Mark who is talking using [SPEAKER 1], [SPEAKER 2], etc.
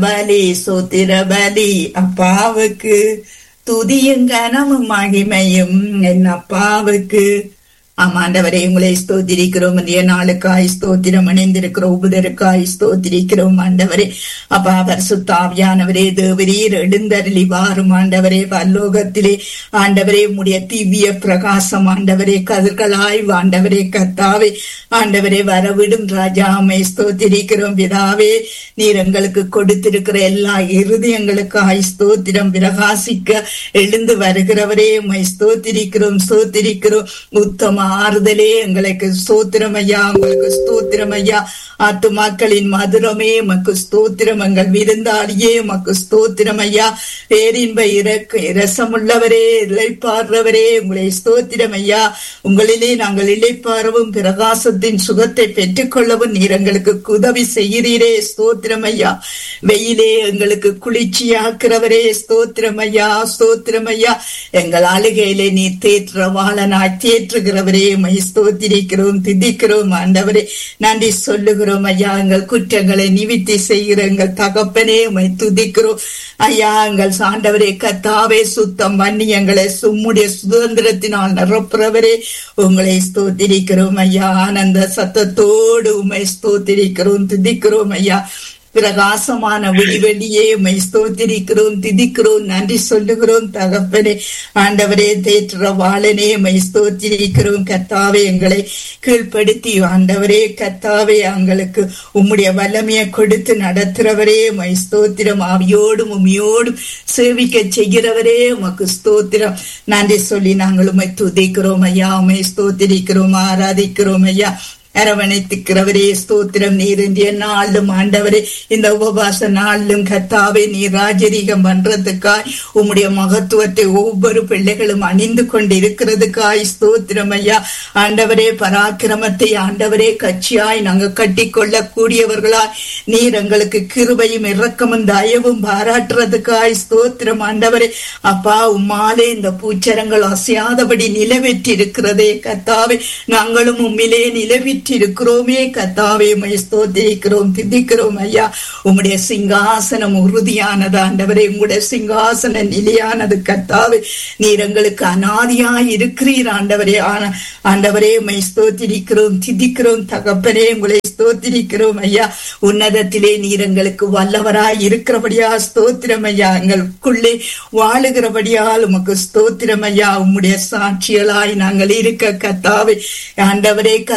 [SPEAKER 1] பலி சோத்திர பலி அப்பாவுக்கு துதியும் கனமும் மகிமையும் என் அப்பாவுக்கு ஆமாண்டவரே உங்களை ஸ்தோத்திரிக்கிறோம் இன்றைய நாளுக்காய் ஸ்தோத்திரம் அணிந்திருக்கிற உபதருக்காய் ஸ்தோத்திரிக்கிறோம் ஆண்டவரே அப்பா பரிசுத்தாவியானவரே தேவரீர் எழுந்தருளி வாரும் ஆண்டவரே பல்லோகத்திலே ஆண்டவரே உடைய திவ்ய பிரகாசம் ஆண்டவரே கதிர்களாய் ஆண்டவரே கத்தாவே ஆண்டவரே வரவிடும் ராஜாமை ஸ்தோத்திரிக்கிறோம் பிதாவே நீர் எங்களுக்கு கொடுத்திருக்கிற எல்லா இருதயங்களுக்காய் ஸ்தோத்திரம் பிரகாசிக்க எழுந்து வருகிறவரே உம்மை ஸ்தோத்திரிக்கிறோம் ஸ்தோத்திரிக்கிறோம் உத்தம ஆறுதலே எங்களுக்கு ஸ்தோத்திரம் ஐயா உங்களுக்கு ஸ்தோத்திரம் ஐயா ஆத்துமாக்களின் மதுரமே உமக்கு ஸ்தோத்திரம் எங்கள் விருந்தாளியே உமக்கு ஸ்தோத்திரம் ஐயா பேரின்ப இறக்க இரசமுள்ளவரே இழைப்பாடுறவரே உங்களை ஸ்தோத்திரம் ஐயா உங்களிலே நாங்கள் இழைப்பாரவும் பிரகாசத்தின் சுகத்தை பெற்றுக்கொள்ளவும் நீர் எங்களுக்கு உதவி செய்கிறீரே ஸ்தோத்திரம் ஐயா வெயிலே எங்களுக்கு குளிர்ச்சியாக்குறவரே ஸ்தோத்திரம் ஐயா ஸ்தோத்திரம் ஐயா எங்கள் ஆளுகையிலே நீ தேற்றவாளனாய் தேற்றுகிறவரே மை ஸ்தோத்திரிக்கிறோம் திதிக்கிறோம் ஆண்டவரே நன்றி சொல்லுகிறோம் ஐயா எங்கள் குற்றங்களை நிவித்தி செய்கிற எங்கள் தகப்பனே உமை துதிக்கிறோம் ஐயா எங்கள் சாண்டவரே கத்தாவே சுத்தம் பண்ணி எங்களை சும்முடைய சுதந்திரத்தினால் நிரப்புறவரே உங்களை ஸ்தோத்திரிக்கிறோம் ஐயா ஆனந்த சத்தத்தோடு உமை ஸ்தோத்திரிக்கிறோம் துதிக்கிறோம் ஐயா பிரகாசமான விடிவெளியே உமை ஸ்தோத்திரிக்கிறோம் திதிக்கிறோம் நன்றி சொல்லுகிறோம் தகப்பனே ஆண்டவரே தேற்ற வாழனே மை ஸ்தோத்திரிக்கிறோம் கத்தாவே எங்களை கீழ்ப்படுத்தி ஆண்டவரே கத்தாவே எங்களுக்கு உம்முடைய வல்லமையை கொடுத்து நடத்துறவரே மை ஸ்தோத்திரம் ஆவியோடும் உமையோடும் சேவிக்க செய்கிறவரே உமக்கு ஸ்தோத்திரம் நன்றி சொல்லி நாங்கள் உமை துதிக்கிறோம் ஐயா உமை ஸ்தோத்திரிக்கிறோம் ஆராதிக்கிறோம் ஐயா அரவணைத்துக்கிறவரே ஸ்தோத்திரம் நீர் இந்திய நாளும் ஆண்டவரே இந்த உபவாச நாளிலும் கத்தாவே நீர் ராஜரீகம் பண்றதுக்காய் உம்முடைய மகத்துவத்தை ஒவ்வொரு பிள்ளைகளும் அணிந்து கொண்டு இருக்கிறதுக்காய் ஸ்தோத்திரம் ஐயா ஆண்டவரே பராக்கிரமத்தை ஆண்டவரே கட்சியாய் நாங்க கட்டி கொள்ளக்கூடியவர்களாய் நீர் எங்களுக்கு கிருபையும் இரக்கமும் தயவும் பாராட்டுறதுக்காய் ஸ்தோத்திரம் ஆண்டவரே அப்பா உம்மாலே இந்த பூச்சரங்கள் அசையாதபடி நிலவெற்றி இருக்கிறதே கத்தாவே நாங்களும் உம்மிலே நிலவி இருக்கிறோமே கத்தாவே மை ஸ்தோத்திரிக்கிறோம் திதிக்கிறோம் ஐயா உம்முடைய சிங்காசனம் உறுதியானது ஆண்டவரே உங்களுடைய சிங்காசன நிலையானது கத்தாவே நீர் எங்களுக்கு அனாதியாய் இருக்கிறீர் ஆண்டவரே ஆண்டவரே மை ஸ்தோத்திரிக்கிறோம் திதிக்கிறோம் தகப்பனே உங்களை ஸ்தோத்திரிக்கிறோம் ஐயா உன்னதத்திலே நீர் எங்களுக்கு வல்லவராய் இருக்கிறபடியா ஸ்தோத்திரம் ஐயா எங்களுக்குள்ளே வாழுகிறபடியால் உமக்கு ஸ்தோத்திரம் ஐயா உம்முடைய சாட்சியலாய் நாங்கள் இருக்க கத்தாவே ஆண்டவரே